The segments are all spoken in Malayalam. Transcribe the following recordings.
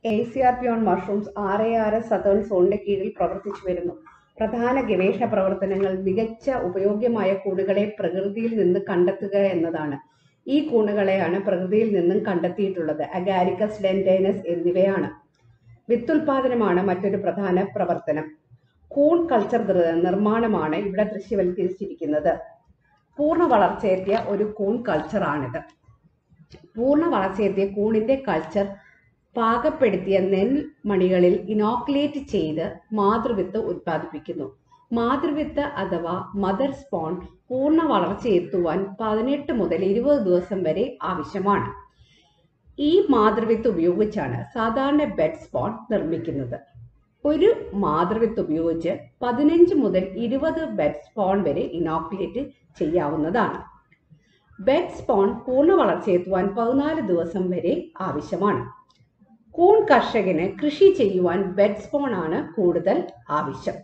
A C R P on mushrooms R A R S southern സോണിന്റെ കീഴിൽ പ്രവർത്തിച്ചു വരുന്നു പ്രധാന ഗവേഷണ പ്രവർത്തനങ്ങൾ മികച്ച ഉപയോഗ്യമായ കൂടുകളെ പ്രകൃതിയിൽ നിന്ന് കണ്ടെത്തുക എന്നതാണ് ഈ കൂണുകളെയാണ് പ്രകൃതിയിൽ നിന്നും കണ്ടെത്തിയിട്ടുള്ളത് അഗാരിക്കസ് ഡെൻഡൈനസ് എന്നിവയാണ് വിത്തുൽപാദനമാണ് മറ്റൊരു പ്രധാന പ്രവർത്തനം കൂൺ കൾച്ചർ ദൃ- നിർമ്മാണമാണ് ഇവിടെ ദൃശ്യവൽക്കരിച്ചിരിക്കുന്നത് പൂർണ്ണ വളർച്ചയെത്തിയ ഒരു കൂൺ കൾച്ചറാണിത് പൂർണ്ണ വളർച്ചയെത്തിയ കൂണിന്റെ കൾച്ചർ പാകപ്പെടുത്തിയ നെൽമണികളിൽ ഇനോക്കുലേറ്റ് ചെയ്ത് മാതൃവിത്ത് ഉത്പാദിപ്പിക്കുന്നു മാതൃവിത്ത് അഥവാ മദർ സ്പോൺ പൂർണ്ണ വളർച്ചയെത്തുവാൻ പതിനെട്ട് മുതൽ ഇരുപത് ദിവസം വരെ ആവശ്യമാണ് ഈ മാതൃവിത്ത് ഉപയോഗിച്ചാണ് സാധാരണ ബെഡ് സ്പോൺ നിർമ്മിക്കുന്നത് ഒരു മാതൃവിത്ത് ഉപയോഗിച്ച് പതിനഞ്ച് മുതൽ ഇരുപത് ബെഡ് സ്പോൺ വരെ ഇനോക്കുലേറ്റ് ചെയ്യാവുന്നതാണ് ബെഡ് സ്പോൺ പൂർണ്ണ വളർച്ചയെത്തുവാൻ പതിനാല് ദിവസം വരെ ആവശ്യമാണ് കൂൺ കർഷകന് കൃഷി ചെയ്യുവാൻ ബെഡ് സ്പോൺ ആണ് കൂടുതൽ ആവശ്യം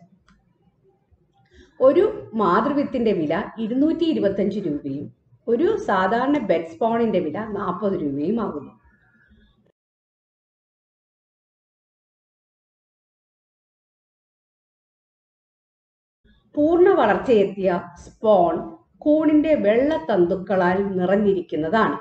ഒരു മാതൃവിത്തിന്റെ വില ഇരുന്നൂറ്റി ഇരുപത്തഞ്ച് രൂപയും ഒരു സാധാരണ ബെഡ് സ്പോണിന്റെ വില നാൽപ്പത് രൂപയും ആകുന്നു പൂർണ്ണ വളർച്ചയെത്തിയ സ്പോൺ കൂണിന്റെ വെള്ളത്തന്തുക്കളാൽ നിറഞ്ഞിരിക്കുന്നതാണ്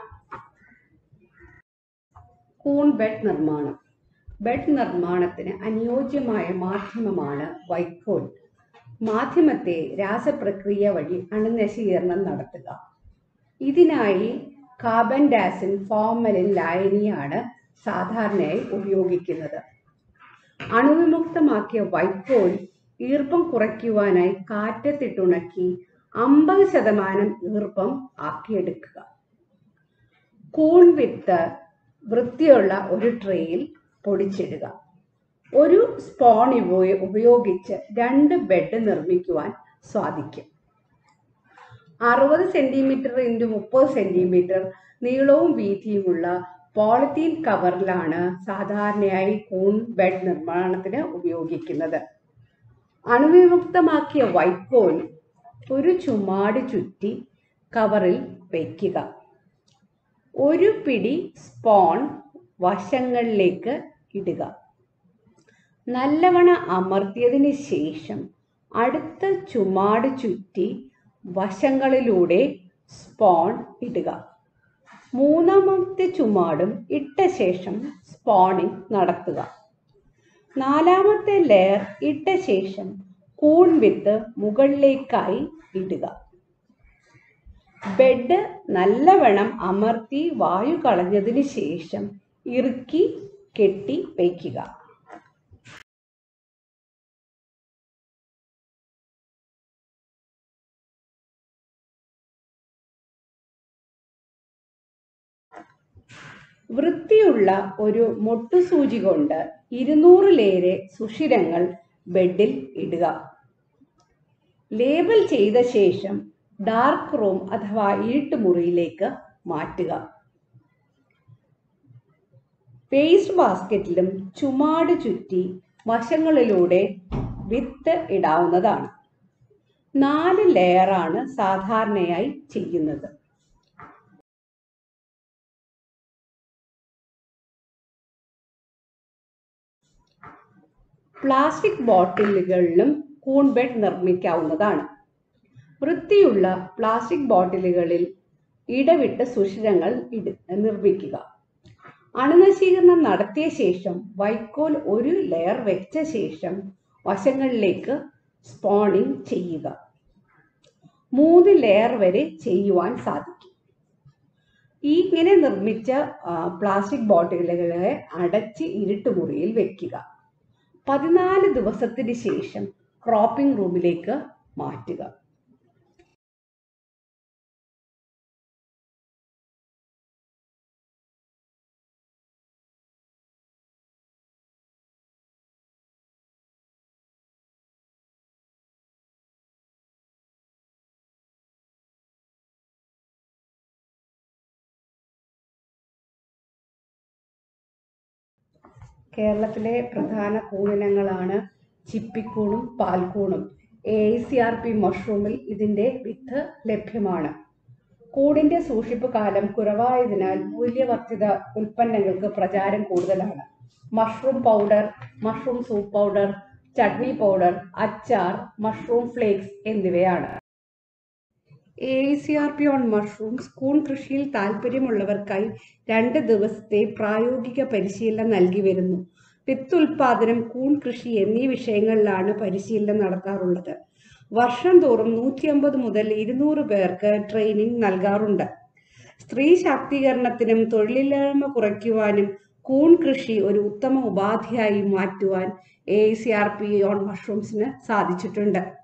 കൂൺ ബെഡ് നിർമ്മാണം ബെഡ് നിർമ്മാണത്തിന് അനുയോജ്യമായ മാധ്യമമാണ് വൈക്കോൽ മാധ്യമത്തെ രാസപ്രക്രിയ വഴി അണുനശീകരണം നടത്തുക ഇതിനായി കാർബൺ ഡാസിൻ ഫോർമലിൻ ലായനിയാണ് സാധാരണയായി ഉപയോഗിക്കുന്നത് അണുവിമുക്തമാക്കിയ വൈക്കോൽ ഈർപ്പം കുറയ്ക്കുവാനായി കാറ്റത്തിട്ടുണക്കി അമ്പത് ശതമാനം ഈർപ്പം ആക്കിയെടുക്കുക കൂൺ വിത്ത് വൃത്തിയുള്ള ഒരു ട്രേയിൽ പൊടിച്ചിടുക ഒരു സ്പോൺ ഉപയോ- ഉപയോഗിച്ച് രണ്ട് ബെഡ് നിർമ്മിക്കുവാൻ സാധിക്കും അറുപത് സെന്റിമീറ്റർ ഇൻറ്റു മുപ്പത് സെന്റിമീറ്റർ നീളവും വീതിയുമുള്ള പോളിത്തീൻ കവറിലാണ് സാധാരണയായി കൂൺ ബെഡ് നിർമ്മാണത്തിന് ഉപയോഗിക്കുന്നത് അണുവിമുക്തമാക്കിയ വൈക്കോൽ ഒരു ചുമാട് ചുറ്റി കവറിൽ വയ്ക്കുക ഒരു പിടി സ്പോൺ വശങ്ങളിലേക്ക് ഇടുക നല്ലവണ്ണം അമർത്തിയതിന് ശേഷം അടുത്ത ചുമാട് ചുറ്റി വശങ്ങളിലൂടെ സ്പോൺ ഇടുക മൂന്നാമത്തെ ചുമാടും ഇട്ട ശേഷം സ്പോണിംഗ് നടത്തുക നാലാമത്തെ ലെയർ ഇട്ട ശേഷം കൂൺ വിത്ത് മുകളിലേക്കായി ഇടുക ബെഡ് നല്ലവണ്ണം അമർത്തി വായു കളഞ്ഞതിന് ശേഷം ഇറുക്കി കെട്ടി വയ്ക്കുക വൃത്തിയുള്ള ഒരു മൊട്ടുസൂചി കൊണ്ട് ഇരുന്നൂറിലേറെ സുഷിരങ്ങൾ ബെഡിൽ ഇടുക ലേബൽ ചെയ്ത ശേഷം ഡാർക്ക് റൂം അഥവാ ഇരുട്ടുമുറിയിലേക്ക് മാറ്റുക വേസ്റ്റ് ബാസ്ക്കറ്റിലും ചുമാട് ചുറ്റി വശങ്ങളിലൂടെ വിത്ത് ഇടാവുന്നതാണ് നാല് ലെയറാണ് സാധാരണയായി ചെയ്യുന്നത് പ്ലാസ്റ്റിക് ബോട്ടിലുകളിലും കൂൺ ബെഡ് നിർമ്മിക്കാവുന്നതാണ് വൃത്തിയുള്ള പ്ലാസ്റ്റിക് ബോട്ടിലുകളിൽ ഇടവിട്ട് സുഷിരങ്ങൾ ഇട് നിർമ്മിക്കുക അണുനശീകരണം നടത്തിയ ശേഷം വൈക്കോൽ ഒരു ലെയർ വെച്ച ശേഷം വശങ്ങളിലേക്ക് സ്പോണിംഗ് ചെയ്യുക മൂന്ന് ലെയർ വരെ ചെയ്യുവാൻ സാധിക്കും ഈ ഇങ്ങനെ നിർമ്മിച്ച ആ, പ്ലാസ്റ്റിക് ബോട്ടിലുകളെ അടച്ച് ഇരുട്ടുമുറിയിൽ വെക്കുക പതിനാല് ദിവസത്തിന് ശേഷം ക്രോപ്പിംഗ് റൂമിലേക്ക് മാറ്റുക കേരളത്തിലെ പ്രധാന കൂണിനങ്ങളാണ് ചിപ്പിക്കൂണും പാൽക്കൂണും A I C R P മഷ്റൂമിൽ ഇതിൻ്റെ വിത്ത് ലഭ്യമാണ് കൂടിൻ്റെ സൂക്ഷിപ്പ് കാലം കുറവായതിനാൽ മൂല്യവർദ്ധിത ഉൽപ്പന്നങ്ങൾക്ക് പ്രചാരം കൂടുതലാണ് mushroom powder mushroom soup powder chutney powder അച്ചാർ മഷ്റൂം ഫ്ലേക്സ് എന്നിവയാണ് A C R P on mushrooms കൂൺ കൃഷിയിൽ താല്പര്യമുള്ളവർക്കായി രണ്ട് ദിവസത്തെ പ്രായോഗിക പരിശീലനം നൽകി വരുന്നു വിത്ത് ഉൽപാദനം കൂൺ കൃഷി എന്നീ വിഷയങ്ങളിലാണ് പരിശീലനം നടത്താറുള്ളത് വർഷം തോറും നൂറ്റി അമ്പത് മുതൽ ഇരുന്നൂറ് പേർക്ക് ട്രെയിനിങ് നൽകാറുണ്ട് സ്ത്രീ ശാക്തീകരണത്തിനും തൊഴിലില്ലായ്മ കുറയ്ക്കുവാനും കൂൺ കൃഷി ഒരു ഉത്തമ ഉപാധിയായി മാറ്റുവാൻ A C R P on മഷ്റൂംസിന് സാധിച്ചിട്ടുണ്ട്